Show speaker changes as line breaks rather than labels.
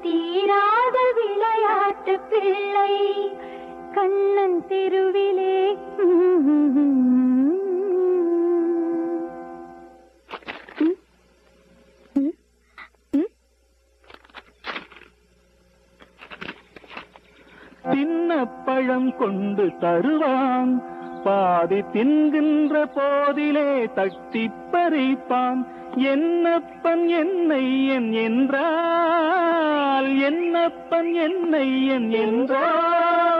தீராத விளையாட்டு பிள்ளை கண்ணன் தெருவிலே
தின்ன பழம் கொண்டு தருவான் பாதி தின்கின்ற போதிலே தட்டி பறிப்பான் என்னப்பன் என்னை என் என்றால் என்னப்பன் என்னை என் என்றால்